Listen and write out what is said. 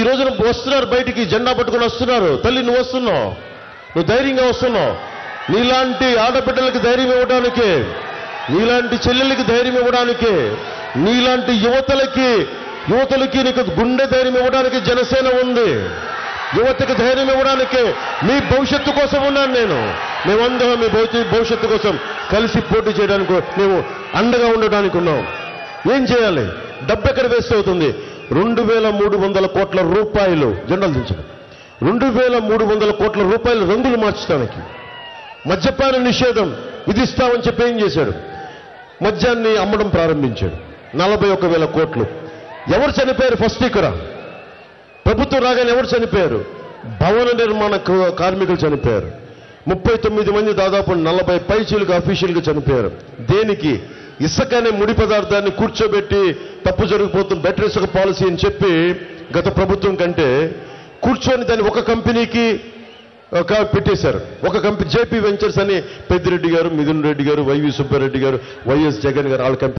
రోజున వస్తున్నారు బయటికి జెండా పట్టుకొని వస్తున్నారు తల్లి నువ్వు వస్తున్నావు నువ్వు ధైర్యంగా వస్తున్నావు నీలాంటి ఆడబిడ్డలకి ధైర్యం ఇవ్వడానికి నీలాంటి చెల్లెలకి ధైర్యం ఇవ్వడానికి నీలాంటి యువతలకి యువతలకి నీకు గుండె ధైర్యం ఇవ్వడానికి జనసేన ఉంది యువతకి ధైర్యం ఇవ్వడానికి మీ భవిష్యత్తు కోసం ఉన్నాను నేను మేమందరం మీ భవిష్య- భవిష్యత్తు కోసం కలిసి పోటీ చేయడానికి మేము అండగా ఉండడానికి ఉన్నాం ఏం చేయాలి డబ్బు ఎక్కడ వేస్ట్ అవుతుంది రెండు వేల మూడు వందల కోట్ల రూపాయలు జెండాలు దించడం రెండు వేల మూడు వందల కోట్ల రూపాయలు రంగులు మార్చడానికి మద్యపాన నిషేధం విధిస్తామని చెప్పి ఏం చేశాడు మద్యాన్ని అమ్మడం ప్రారంభించాడు నలభై ఒక వేల కోట్లు ఎవరు చనిపోయారు ఫస్ట్ ఇక్కడ ప్రభుత్వం రాగానే ఎవరు చనిపోయారు భవన నిర్మాణ క- కార్మికులు చనిపోయారు ముప్పై తొమ్మిది మంది దాదాపు నలభై పైచీలుగా అఫీషియల్గా చనిపోయారు దేనికి ఇసుక అనే ముడి పదార్థాన్ని కూర్చోబెట్టి తప్పు జరిగిపోతుంది బెటర్ ఇసుక పాలసీ అని చెప్పి గత ప్రభుత్వం కంటే కూర్చొని దాన్ని ఒక కంపెనీకి ఒక పెట్టేశారు ఒక కంపెనీ జేపీ వెంచర్స్ అని పెద్దిరెడ్డి గారు మిథున్ రెడ్డి గారు వైవి సుబ్బారెడ్డి గారు వైఎస్ జగన్ గారు వాళ్ళ కంపెనీ